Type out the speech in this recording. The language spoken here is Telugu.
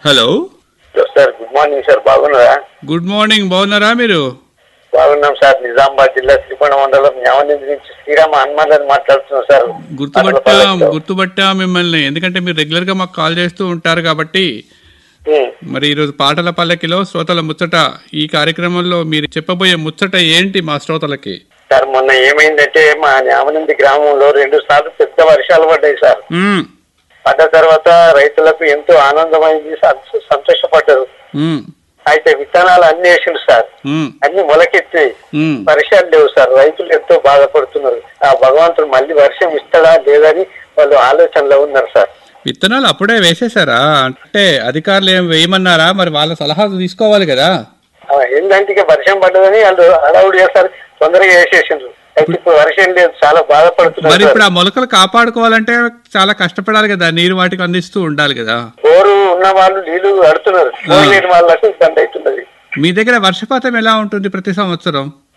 Hello sir good morning sir బాగున్నారా గుడ్ మార్నింగ్ బాగున్నారా మీరు బాగున్నాం సార్ నిజామాబాద్ జిల్లా శ్రీకొండ మండలం న్యావనిధి నుంచి శ్రీరామ హనుమాన్ మాట్లాడుతున్నాం సార్ గుర్తుపట్టాం గుర్తుపట్టాం మిమ్మల్ని ఎందుకంటే మీరు రెగ్యులర్ గా మాకు కాల్ చేస్తూ ఉంటారు కాబట్టి ఉమ్. మరి ఈరోజు పాటల పల్లకిలో శ్రోతల ముచ్చట ఈ కార్యక్రమంలో మీరు చెప్పబోయే ముచ్చట ఏంటి మా శ్రోతలకి సార్ మొన్న ఏమైందంటే మా న్యామనంది గ్రామంలో రెండు సార్లు పెద్ద వర్షాలు పడ్డాయి సార్ మ్మ్. పడ్డ తర్వాత రైతులకు ఎంతో ఆనందమైంది సంత- సంతోషపడ్డారు మ్మ్. అయితే విత్తనాలు అన్ని వేసిండు సార్ మ్మ్. అన్ని మొలకెత్తాయి మ్మ్. వర్షాలు లేవు సార్ రైతులు ఎంతో బాధపడుతున్నారు ఆ భగవంతుడు మళ్ళీ వర్షం ఇస్తాడా లేదని వాళ్ళు ఆలోచనలో ఉన్నారు సార్ విత్తనాలు అప్పుడే వేసేసారా అంటే అధికారులు ఏం వేయమన్నారా మరి వాళ్ళ సలహాలు తీసుకోవాలి కదా ఆ, ఏంటంటే ఇక వర్షం పడ్డదని వాళ్ళు అలౌడ్ చేస్తారు తొందరగా వేసేసిండ్రు అయితే ఇప్పుడు వర్షం లేదు చాలా మరి బాధపడుతున్నారు ఇప్పుడు సార్. ఆ మొలకలు కాపాడుకోవాలంటే చాలా కష్టపడాలి కదా నీరు వాటికి అందిస్తూ ఉండాలి కదా బోరు ఉన్న వాళ్ళు నీళ్లు కడుతున్నారు బోరు లేని వాళ్ళకు ఇబ్బంది అవుతున్నది మీ దగ్గర వర్షపాతం ఎలా ఉంటుంది ప్రతి సంవత్సరం